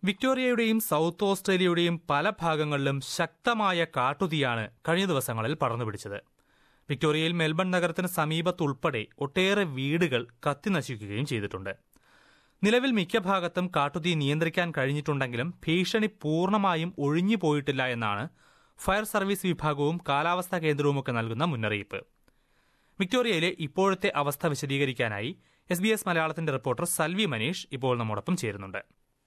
വിക്ടോറിയയുടെയും south ഓസ്ട്രേലിയയുടെയും പല ഭാഗങ്ങളിലും ശക്തമായ കാട്ടുതീയാണ് കഴിഞ്ഞ ദിവസങ്ങളിൽ പടർന്നുപിടിച്ചത് വിക്ടോറിയയിൽ മെൽബൺ നഗരത്തിന് സമീപത്തുൾപ്പെടെ ഒട്ടേറെ വീടുകൾ കത്തിനശിക്കുകയും ചെയ്തിട്ടുണ്ട് നിലവിൽ മിക്ക ഭാഗത്തും കാട്ടുതീ നിയന്ത്രിക്കാൻ കഴിഞ്ഞിട്ടുണ്ടെങ്കിലും ഭീഷണി പൂർണ്ണമായും ഒഴിഞ്ഞു പോയിട്ടില്ല എന്നാണ് ഫയർ സർവീസ് വിഭാഗവും കാലാവസ്ഥാ കേന്ദ്രവുമൊക്കെ നൽകുന്ന മുന്നറിയിപ്പ് വിക്ടോറിയയിലെ ഇപ്പോഴത്തെ അവസ്ഥ വിശദീകരിക്കാനായി എസ് ബി എസ് മലയാളത്തിന്റെ റിപ്പോർട്ടർ സൽവി മനീഷ് ഇപ്പോൾ നമ്മോടൊപ്പം ചേരുന്നുണ്ട്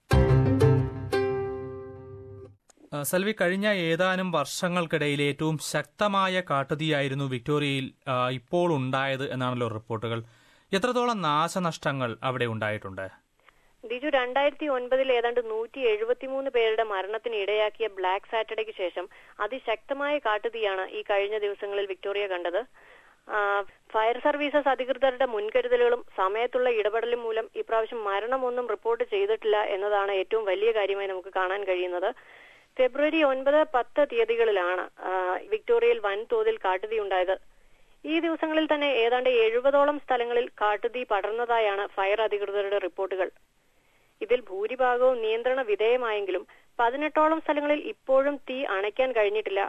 ആ, സൽവി കഴിഞ്ഞ ഏതാനും വർഷങ്ങൾക്കിടയിൽ ഏറ്റവും ശക്തമായ കാട്ടുതീയായിരുന്നു വിക്ടോറിയയിൽ ആ, ഇപ്പോൾ ഉണ്ടായത് എന്നാണല്ലോ റിപ്പോർട്ടുകൾ എത്രത്തോളം നാശനഷ്ടങ്ങൾ അവിടെ ഉണ്ടായിട്ടുണ്ട് ദിജു രണ്ടായിരത്തി ഒൻപതിൽ ഏതാണ്ട് നൂറ്റി എഴുപത്തിമൂന്ന് പേരുടെ മരണത്തിന് ഇടയാക്കിയ ബ്ലാക്ക് സാറ്റർഡേക്ക് ശേഷം അതിശക്തമായ കാട്ടുതീയാണ് ഈ കഴിഞ്ഞ ദിവസങ്ങളിൽ വിക്ടോറിയ കണ്ടത് ആ, ഫയർ സർവീസസ് അധികൃതരുടെ മുൻകരുതലുകളും സമയത്തുള്ള ഇടപെടലും മൂലം ഇപ്രാവശ്യം മരണമൊന്നും റിപ്പോർട്ട് ചെയ്തിട്ടില്ല എന്നതാണ് ഏറ്റവും വലിയ കാര്യമായി നമുക്ക് കാണാൻ കഴിയുന്നത് ഫെബ്രുവരി ഒൻപത് പത്ത് തീയതികളിലാണ് ആ, വിക്ടോറിയയിൽ വൻതോതിൽ കാട്ടുതീ ഉണ്ടായത് ഈ ദിവസങ്ങളിൽ തന്നെ ഏതാണ്ട് എഴുപതോളം സ്ഥലങ്ങളിൽ കാട്ടുതീ പടർന്നതായാണ് ഫയർ അധികൃതരുടെ റിപ്പോർട്ടുകൾ ഇതിൽ ഭൂരിഭാഗവും നിയന്ത്രണ വിധേയമായെങ്കിലും പതിനെട്ടോളം സ്ഥലങ്ങളിൽ ഇപ്പോഴും തീ അണയ്ക്കാൻ കഴിഞ്ഞിട്ടില്ല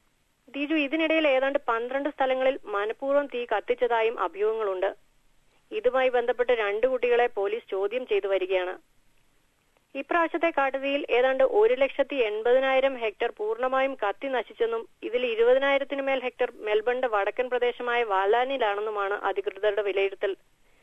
തീജു ഇതിനിടയിൽ ഏതാണ്ട് പന്ത്രണ്ട് സ്ഥലങ്ങളിൽ മനഃപൂർവ്വം തീ കത്തിച്ചതായും അഭ്യൂഹങ്ങളുണ്ട് ഇതുമായി ബന്ധപ്പെട്ട് രണ്ടു കുട്ടികളെ പോലീസ് ചോദ്യം ചെയ്തു വരികയാണ് ഇപ്രാവശ്യത്തെ കാട്ടുതീയിൽ ഏതാണ്ട് ഒരു ലക്ഷത്തി എൺപതിനായിരം ഹെക്ടർ പൂർണ്ണമായും കത്തി നശിച്ചെന്നും ഇതിൽ ഇരുപതിനായിരത്തിനു മേൽ ഹെക്ടർ മെൽബണിന്റെ വടക്കൻ പ്രദേശമായ വാലാനിലാണെന്നുമാണ് അധികൃതരുടെ വിലയിരുത്തൽ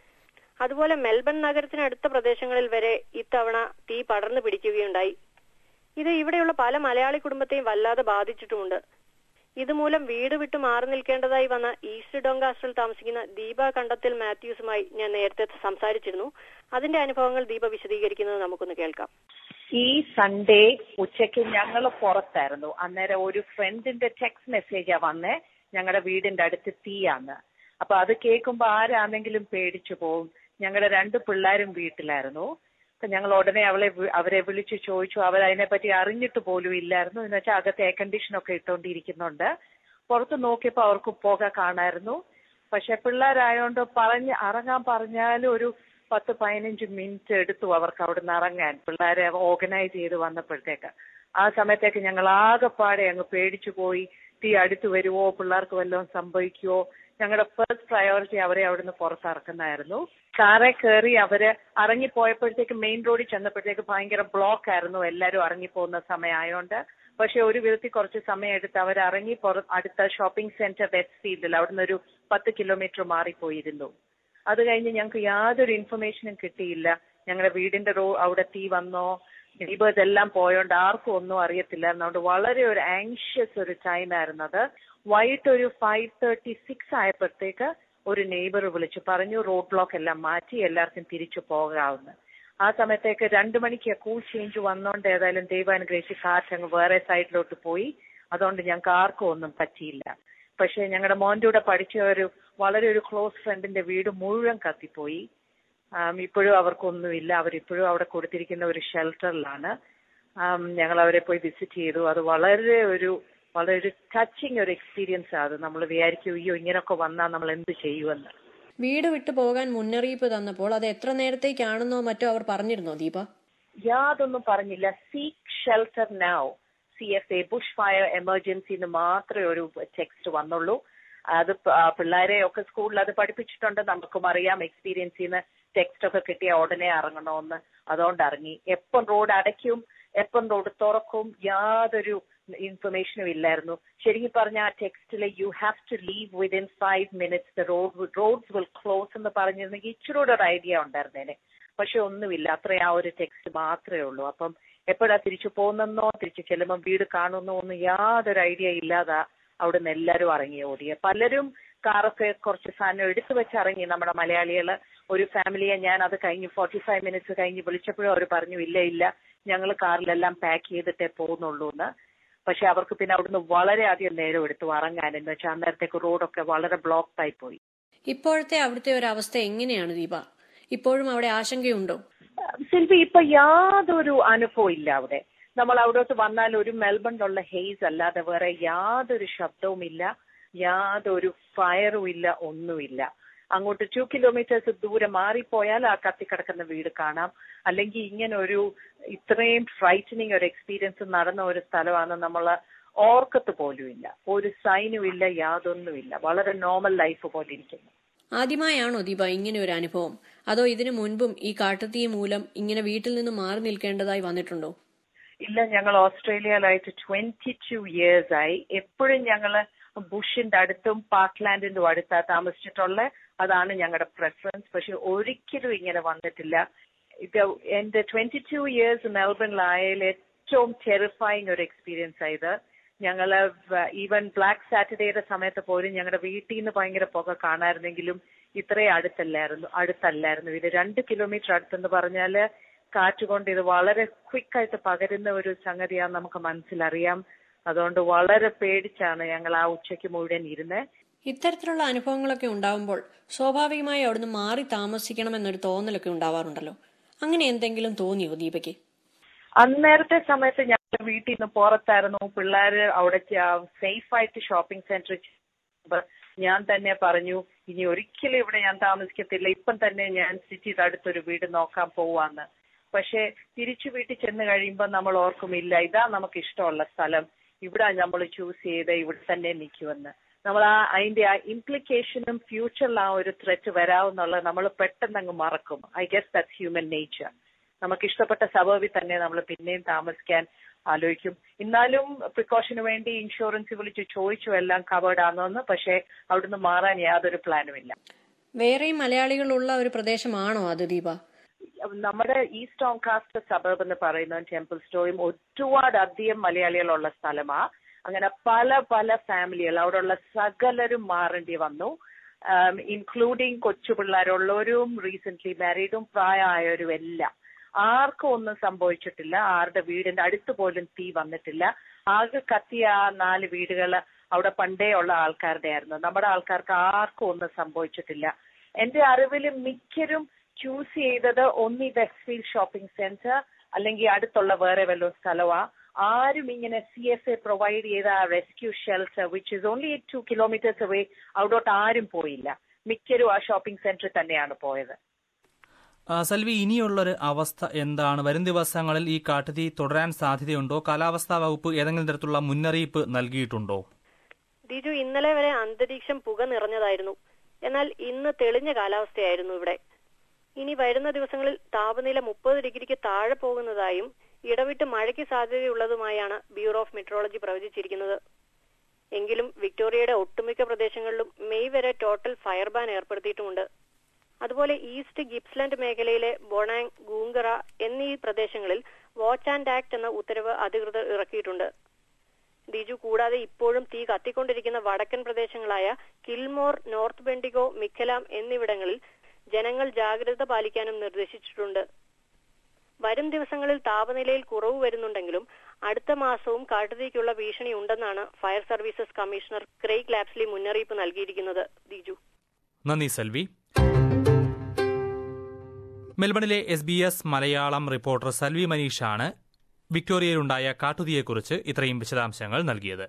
അതുപോലെ മെൽബൺ നഗരത്തിനടുത്ത പ്രദേശങ്ങളിൽ വരെ ഇത്തവണ തീ പടർന്നു പിടിക്കുകയുണ്ടായി ഇത് ഇവിടെയുള്ള പല മലയാളി കുടുംബത്തെയും വല്ലാതെ ബാധിച്ചിട്ടുമുണ്ട് ഇതുമൂലം വീട് വിട്ടു മാറി നിൽക്കേണ്ടതായി വന്ന ഈസ്റ്റ് ഡോങ്കാസ്റ്റിൽ താമസിക്കുന്ന ദീപ കണ്ടത്തിൽ മാത്യൂസുമായി ഞാൻ നേരത്തെ സംസാരിച്ചിരുന്നു അതിന്റെ അനുഭവങ്ങൾ ദീപ വിശദീകരിക്കുന്നത് നമുക്കൊന്ന് കേൾക്കാം ഈ സൺഡേ ഉച്ചയ്ക്ക് ഞങ്ങൾ പുറത്തായിരുന്നു അന്നേരം ഒരു ഫ്രണ്ടിന്റെ ടെക്സ്റ്റ് മെസ്സേജാ വന്നേ ഞങ്ങളുടെ വീടിന്റെ അടുത്ത് തീയാന്ന് അപ്പൊ അത് കേൾക്കുമ്പോ ആരാണെങ്കിലും പേടിച്ചു പോവും ഞങ്ങളുടെ രണ്ട് പിള്ളേരും വീട്ടിലായിരുന്നു അപ്പൊ ഞങ്ങൾ ഉടനെ അവളെ വി- അവരെ വിളിച്ചു ചോദിച്ചു അവർ അതിനെപ്പറ്റി അറിഞ്ഞിട്ട് പോലും ഇല്ലായിരുന്നു എന്ന് വെച്ചാൽ അകത്ത് എയർ കണ്ടീഷൻ ഒക്കെ ഇട്ടുകൊണ്ടിരിക്കുന്നുണ്ട് പുറത്ത് നോക്കിയപ്പോ അവർക്ക് പുക കാണായിരുന്നു പക്ഷെ പിള്ളേരായോണ്ട് പറഞ്ഞ് ഇറങ്ങാൻ പറഞ്ഞാലും ഒരു പത്ത് പതിനഞ്ച് മിനിറ്റ് എടുത്തു അവർക്ക് അവിടുന്ന് ഇറങ്ങാൻ പിള്ളേരെ ഓർഗനൈസ് ചെയ്ത് വന്നപ്പോഴത്തേക്ക് ആ സമയത്തേക്ക് ഞങ്ങൾ ആകെപ്പാടെ അങ്ങ് പേടിച്ചു പോയി തീ അടുത്ത് വരുവോ പിള്ളേർക്ക് വല്ലതും സംഭവിക്കുവോ ഞങ്ങളുടെ ഫസ്റ്റ് പ്രയോറിറ്റി അവരെ അവിടുന്ന് പുറത്തിറക്കുന്നതായിരുന്നു കാറെ കയറി അവര് ഇറങ്ങിപ്പോയപ്പോഴത്തേക്ക് മെയിൻ റോഡിൽ ചെന്നപ്പോഴത്തേക്ക് ഭയങ്കര ബ്ലോക്ക് ആയിരുന്നു എല്ലാവരും ഇറങ്ങിപ്പോകുന്ന സമയമായോണ്ട് പക്ഷെ ഒരു വിധത്തിൽ കുറച്ച് സമയം എടുത്ത് അവർ ഇറങ്ങി പുറ അടുത്ത ഷോപ്പിംഗ് സെന്റർ വെസ്റ്റ് ഫീൽഡിൽ അവിടുന്ന് ഒരു പത്ത് കിലോമീറ്റർ മാറിപ്പോയിരുന്നു അത് കഴിഞ്ഞ് ഞങ്ങൾക്ക് യാതൊരു ഇൻഫർമേഷനും കിട്ടിയില്ല ഞങ്ങളുടെ വീടിന്റെ റോ അവിടെ തീ വന്നോ നെയ്ബേഴ്സ് എല്ലാം പോയോണ്ട് ആർക്കും ഒന്നും അറിയത്തില്ലായിരുന്നു അതുകൊണ്ട് വളരെ ഒരു ആങ്ഷ്യസ് ഒരു ടൈം ആയിരുന്നു അത് വൈകിട്ട് ഒരു ഫൈവ് തേർട്ടി സിക്സ് ആയപ്പോഴത്തേക്ക് ഒരു നെയ്ബർ വിളിച്ചു പറഞ്ഞു റോഡ് ബ്ലോക്ക് എല്ലാം മാറ്റി എല്ലാവർക്കും തിരിച്ചു പോകാവുന്ന ആ സമയത്തേക്ക് രണ്ടു മണിക്ക് കൂൾ ചേഞ്ച് വന്നോണ്ട് ഏതായാലും ദൈവാനുഗ്രഹിച്ച് കാറ്റ് അങ്ങ് വേറെ സൈഡിലോട്ട് പോയി അതുകൊണ്ട് ഞങ്ങൾക്ക് ആർക്കും ഒന്നും പറ്റിയില്ല പക്ഷെ ഞങ്ങളുടെ മോന്റെ കൂടെ പഠിച്ച ഒരു വളരെ ഒരു ക്ലോസ് ഫ്രണ്ടിന്റെ വീട് മുഴുവൻ കത്തിപ്പോയി ആം, ഇപ്പോഴും അവർക്കൊന്നുമില്ല അവരിപ്പോഴും അവിടെ കൊടുത്തിരിക്കുന്ന ഒരു ഷെൽട്ടറിലാണ് ആം, ഞങ്ങൾ അവരെ പോയി വിസിറ്റ് ചെയ്തു അത് വളരെ ഒരു വളരെ ഒരു ടച്ചിങ് ഒരു എക്സ്പീരിയൻസ് അത് നമ്മൾ വിചാരിക്കും അയ്യോ ഇങ്ങനൊക്കെ വന്നാൽ നമ്മൾ എന്ത് ചെയ്യുമെന്ന് വീട് വിട്ടു പോകാൻ മുന്നറിയിപ്പ് തന്നപ്പോൾ അത് എത്ര നേരത്തേക്കാണെന്നോ മറ്റോ അവർ പറഞ്ഞിരുന്നോ ദീപ യാതൊന്നും പറഞ്ഞില്ല seek shelter now C F A bush fire emergency എന്ന് മാത്രമേ ഒരു ടെക്സ്റ്റ് വന്നുള്ളൂ അത് പ- ആ പിള്ളേരെ ഒക്കെ സ്കൂളിൽ അത് പഠിപ്പിച്ചിട്ടുണ്ട് നമുക്കും അറിയാം എക്സ്പീരിയൻസിൽ നിന്ന് ടെക്സ്റ്റ് ഒക്കെ കിട്ടിയ ഉടനെ ഇറങ്ങണമെന്ന് അതുകൊണ്ട് ഇറങ്ങി എപ്പം റോഡ് അടയ്ക്കും എപ്പം റോഡ് തുറക്കും യാതൊരു ഇൻഫർമേഷനും ഇല്ലായിരുന്നു ശരിക്കും പറഞ്ഞ ആ ടെക്സ്റ്റിൽ you have to leave within five minutes the road roads will close എന്ന് പറഞ്ഞിരുന്നെങ്കിൽ ഇച്ചിരി ഒരു ഐഡിയ ഉണ്ടായിരുന്നേനെ പക്ഷെ ഒന്നുമില്ല അത്ര ആ ഒരു ടെക്സ്റ്റ് മാത്രമേ ഉള്ളൂ അപ്പം എപ്പോഴാ തിരിച്ചു പോകുന്നെന്നോ തിരിച്ചു ചെല്ലുമ്പോൾ വീട് കാണുന്നോ ഒന്നും യാതൊരു ഐഡിയ ഇല്ലാതാ അവിടുന്ന് എല്ലാവരും ഇറങ്ങി ഓടിയ പലരും കാറൊക്കെ കുറച്ച് സാധനം എടുത്തു വെച്ച് ഇറങ്ങി നമ്മുടെ മലയാളികള് ഒരു ഫാമിലിയെ ഞാൻ അത് കഴിഞ്ഞ് ഫോർട്ടി ഫൈവ് മിനിറ്റ്സ് കഴിഞ്ഞ് വിളിച്ചപ്പോഴും അവർ പറഞ്ഞു ഇല്ല ഇല്ല ഞങ്ങൾ കാറിലെല്ലാം പാക്ക് ചെയ്തിട്ടേ പോകുന്നുള്ളൂ എന്ന് പക്ഷെ അവർക്ക് പിന്നെ അവിടുന്ന് വളരെയധികം നേരം എടുത്തു ഇറങ്ങാൻ എന്ന് വെച്ചാൽ അന്നേരത്തേക്ക് റോഡൊക്കെ വളരെ ബ്ലോക്ക് ആയി പോയി ഇപ്പോഴത്തെ അവിടുത്തെ ഒരു അവസ്ഥ എങ്ങനെയാണ് ദീപ ഇപ്പോഴും അവിടെ ആശങ്കയുണ്ടോ സിൽവി ഇപ്പൊ യാതൊരു അനുഭവം ഇല്ല അവിടെ നമ്മൾ അവിടോട്ട് വന്നാൽ ഒരു മെൽബണിലുള്ള ഹെയ്സ് അല്ലാതെ വേറെ യാതൊരു ശബ്ദവുമില്ല യാതൊരു ഫയറും ഇല്ല ഒന്നുമില്ല അങ്ങോട്ട് ടു കിലോമീറ്റേഴ്സ് ദൂരെ മാറിപ്പോയാൽ ആ കത്തിക്കിടക്കുന്ന വീട് കാണാം അല്ലെങ്കിൽ ഇങ്ങനെ ഒരു ഇത്രയും ഫ്രൈറ്റനിങ് ഒരു എക്സ്പീരിയൻസ് നടന്ന ഒരു സ്ഥലമാണ് നമ്മൾ ഓർക്കത്ത് പോലുമില്ല ഒരു സൈനും ഇല്ല യാതൊന്നുമില്ല വളരെ നോർമൽ ലൈഫ് പോലെ ഇരിക്കുന്നു ആദ്യമായാണോ ദീപ ഇങ്ങനെ ഒരു അനുഭവം അതോ ഇതിനു മുൻപും ഈ കാട്ടുതീ മൂലം ഇങ്ങനെ വീട്ടിൽ നിന്ന് മാറി നിൽക്കേണ്ടതായി വന്നിട്ടുണ്ടോ ഇല്ല ഞങ്ങൾ ഓസ്ട്രേലിയയിലായിട്ട് ട്വന്റി ടു ഇയേഴ്സ് ആയി എപ്പോഴും ഞങ്ങള് ബുഷിന്റെ അടുത്തും പാർക്ക്ലാൻഡിന്റെ അടുത്താ താമസിച്ചിട്ടുള്ള അതാണ് ഞങ്ങളുടെ പ്രെഫറൻസ് പക്ഷെ ഒരിക്കലും ഇങ്ങനെ വന്നിട്ടില്ല ഇത് എന്റെ ട്വന്റി ടു ഇയേഴ്സ് മെൽബണിലായാലും ഏറ്റവും ടെറിഫൈങ് ഒരു എക്സ്പീരിയൻസ് ആയത് ഞങ്ങള് ഈവൻ ബ്ലാക്ക് സാറ്റർഡേയുടെ സമയത്ത് പോലും ഞങ്ങളുടെ വീട്ടിൽ നിന്ന് ഭയങ്കര പുക കാണാറുണ്ടെങ്കിലും ഇത്രയും അടുത്തല്ലായിരുന്നു അടുത്തല്ലായിരുന്നു ഇത് രണ്ട് കിലോമീറ്റർ അടുത്തെന്ന് പറഞ്ഞാല് കാറ്റുകൊണ്ട് ഇത് വളരെ ക്വിക്കായിട്ട് പകരുന്ന ഒരു സംഗതിയാന്ന് നമുക്ക് മനസ്സിലറിയാം അതുകൊണ്ട് വളരെ പേടിച്ചാണ് ഞങ്ങൾ ആ ഉച്ചയ്ക്ക് മുഴുവൻ ഇരുന്നത് ഇത്തരത്തിലുള്ള അനുഭവങ്ങളൊക്കെ ഉണ്ടാവുമ്പോൾ സ്വാഭാവികമായി അവിടുന്ന് മാറി താമസിക്കണമെന്നൊരു തോന്നലൊക്കെ ഉണ്ടാവാറുണ്ടല്ലോ അങ്ങനെ എന്തെങ്കിലും തോന്നിയോ ദീപയ്ക്ക് അന്നേരത്തെ സമയത്ത് ഞാൻ വീട്ടിൽ നിന്ന് പുറത്തായിരുന്നു പിള്ളേര് അവിടെ സേഫ് ആയിട്ട് ഷോപ്പിംഗ് സെന്ററിൽ ഞാൻ തന്നെ പറഞ്ഞു ഇനി ഒരിക്കലും ഇവിടെ ഞാൻ താമസിക്കത്തില്ല ഇപ്പം തന്നെ ഞാൻ സിറ്റിയുടെ അടുത്തൊരു വീട് നോക്കാൻ പോവാന്ന് പക്ഷെ തിരിച്ചു വീട്ടിൽ ചെന്ന് കഴിയുമ്പോൾ നമ്മൾ ഓർക്കുമില്ല ഇതാ നമുക്ക് ഇഷ്ടമുള്ള സ്ഥലം ഇവിടെ നമ്മൾ ചൂസ് ചെയ്ത് ഇവിടെ തന്നെ നിൽക്കുമെന്ന് നമ്മൾ ആ അതിന്റെ ആ ഇംപ്ലിക്കേഷനും ഫ്യൂച്ചറിൽ ആ ഒരു ത്രെറ്റ് വരാവുന്നുള്ളത് നമ്മൾ പെട്ടെന്ന് അങ്ങ് മറക്കും I guess that's human nature നമുക്ക് ഇഷ്ടപ്പെട്ട സബർബിൽ തന്നെ നമ്മൾ പിന്നെയും താമസിക്കാൻ ആലോചിക്കും എന്നാലും പ്രിക്കോഷന് വേണ്ടി ഇൻഷുറൻസ് വിളിച്ച് ചോദിച്ചു എല്ലാം കവേർഡ് ആണോന്ന് പക്ഷെ അവിടുന്ന് മാറാൻ യാതൊരു പ്ലാനും ഇല്ല വേറെയും മലയാളികളുള്ള ഒരു പ്രദേശമാണോ അത് ദീപ നമ്മുടെ ഈസ്റ്റ് ഓൺകാസ്റ്റ് സബർബ് എന്ന് പറയുന്ന ടെമ്പിൾ സ്റ്റോയും ഒരുപാട് അധികം മലയാളികളുള്ള സ്ഥലമാ അങ്ങനെ പല പല ഫാമിലികൾ അവിടെയുള്ള സകലരും മാറേണ്ടി വന്നു ഇൻക്ലൂഡിങ് കൊച്ചു പിള്ളേരുള്ളവരും റീസെന്റ് മാരീഡും പ്രായമായവരും എല്ലാം ആർക്കും ഒന്നും സംഭവിച്ചിട്ടില്ല ആരുടെ വീടിന്റെ അടുത്ത് പോലും തീ വന്നിട്ടില്ല ആകെ കത്തിയ ആ നാല് വീടുകൾ അവിടെ പണ്ടേ ഉള്ള ആൾക്കാരുടെ ആയിരുന്നു നമ്മുടെ ആൾക്കാർക്ക് ആർക്കും ഒന്നും സംഭവിച്ചിട്ടില്ല എന്റെ അറിവിൽ മിക്കരും ചൂസ് ചെയ്തത് ഒന്നി വെസ്റ്റ്ഫീൽഡ് ഷോപ്പിംഗ് സെന്റർ അല്ലെങ്കിൽ അടുത്തുള്ള വേറെ വല്ല സ്ഥലമാ ആരും ഇങ്ങനെ സി എഫ് എ പ്രൊവൈഡ് ചെയ്ത rescue shelter which is only two kilometres away അവിടോട്ട് ആരും പോയില്ല മിക്കരും ആ ഷോപ്പിംഗ് സെന്ററിൽ തന്നെയാണ് പോയത് സൽവി ഇനിയുള്ളൊരു അവസ്ഥ എന്താണ് വരും ദിവസങ്ങളിൽ ഈ കാട്ടുതീ തുടരാൻ സാധ്യതയുണ്ടോ കാലാവസ്ഥാ വകുപ്പ് ഏതെങ്കിലും തരത്തിലുള്ള മുന്നറിയിപ്പ് നൽകിയിട്ടുണ്ടോ ദിജു ഇന്നലെ വരെ അന്തരീക്ഷം പുക നിറഞ്ഞതായിരുന്നു എന്നാൽ ഇന്ന് തെളിഞ്ഞ കാലാവസ്ഥയായിരുന്നു ഇവിടെ ഇനി വരുന്ന ദിവസങ്ങളിൽ താപനില മുപ്പത് ഡിഗ്രിക്ക് താഴെ പോകുന്നതായും ഇടവിട്ട് മഴയ്ക്ക് സാധ്യതയുള്ളതുമായാണ് ബ്യൂറോ ഓഫ് മെട്രോളജി പ്രവചിച്ചിരിക്കുന്നത് എങ്കിലും വിക്ടോറിയയുടെ ഒട്ടുമിക്ക പ്രദേശങ്ങളിലും മെയ് വരെ ടോട്ടൽ ഫയർ ബാൻ ഏർപ്പെടുത്തിയിട്ടുമുണ്ട് അതുപോലെ ഈസ്റ്റ് ഗിപ്സ്ലാൻഡ് മേഖലയിലെ ബൊണാങ് ഗൂങ്കറ എന്നീ പ്രദേശങ്ങളിൽ വാച്ച് ആൻഡ് ആക്ട് എന്ന ഉത്തരവ് അധികൃതർ ഇറക്കിയിട്ടുണ്ട് ദിജു കൂടാതെ ഇപ്പോഴും തീ കത്തിക്കൊണ്ടിരിക്കുന്ന വടക്കൻ പ്രദേശങ്ങളായ കിൽമോർ നോർത്ത് ബെൻഡിഗോ മിക്കലാം എന്നിവിടങ്ങളിൽ ജനങ്ങൾ ജാഗ്രത പാലിക്കാനും നിർദ്ദേശിച്ചിട്ടുണ്ട് വരും ദിവസങ്ങളിൽ താപനിലയിൽ കുറവ് വരുന്നുണ്ടെങ്കിലും അടുത്ത മാസവും കാട്ടുതീക്കുള്ള ഭീഷണി ഉണ്ടെന്നാണ് fire services commissioner Craig Lapsley മുന്നറിയിപ്പ് നൽകിയിരിക്കുന്നത് ദിജു നന്ദി സെൽവി മെൽബണിലെ S B S Malayalam reporter Salvi മനീഷാണ് വിക്ടോറിയയിലുണ്ടായ കാട്ടുതീയെക്കുറിച്ച് ഇത്രയും വിശദാംശങ്ങൾ നൽകിയത്